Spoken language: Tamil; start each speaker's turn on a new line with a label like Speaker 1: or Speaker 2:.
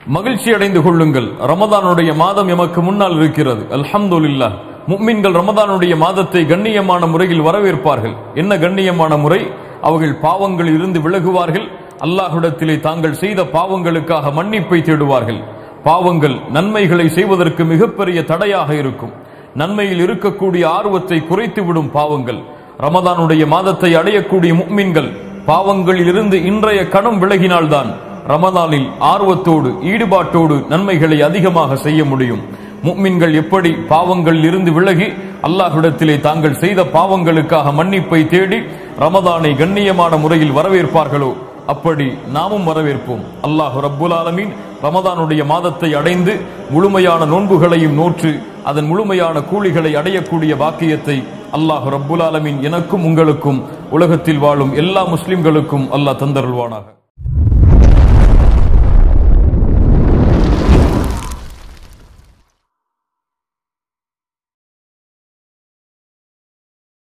Speaker 1: மகிழ்ச்சி அடைந்து கொள்ளுங்கள் ரமதானுடைய மாதம் எமக்கு முன்னால் இருக்கிறது அல்ஹம்துலில்லாஹ் முக்மின்கள் ரமதானுடைய மாதத்தை கண்ணியமான முறையில் வரவேற்பார்கள் என்ன கண்ணியமான முறை அவர்கள் பாவங்களில் இருந்து விலகுவார்கள் அல்லாஹ்விடத்திலே தாங்கள் செய்த பாவங்களுக்காக மன்னிப்பை தேடுவார்கள் பாவங்கள் நன்மைகளை செய்வதற்கு மிகப்பெரிய தடையாக இருக்கும் நன்மையில் இருக்கக்கூடிய ஆர்வத்தை குறைத்துவிடும் பாவங்கள் ரமதானுடைய மாதத்தை அடையக்கூடிய முக்மின்கள் பாவங்களில் இருந்து இன்றைய கணம் விலகினால்தான் ரமதானில் ஆர்வத்தோடு ஈடுபாட்டோடு நன்மைகளை அதிகமாக செய்ய முடியும் முக்மின்கள் எப்படி பாவங்களில் இருந்து விலகி அல்லாஹ்விடத்திலே தாங்கள் செய்த பாவங்களுக்காக மன்னிப்பை தேடி ரமதானை கண்ணியமான முறையில் வரவேற்பார்களோ அப்படி நாமும் வரவேற்போம் அல்லாஹ் ரப்புல் ஆலமீன் ரமதானுடைய மாதத்தை அடைந்து முழுமையான நோன்புகளையும் நோற்று அதன் முழுமையான கூலிகளை அடையக்கூடிய பாக்கியத்தை அல்லாஹ் ரப்புல் ஆலமீன் எனக்கும் உங்களுக்கும் உலகத்தில் வாழும் எல்லா முஸ்லிம்களுக்கும் அல்லாஹ் தந்தருள்வானாக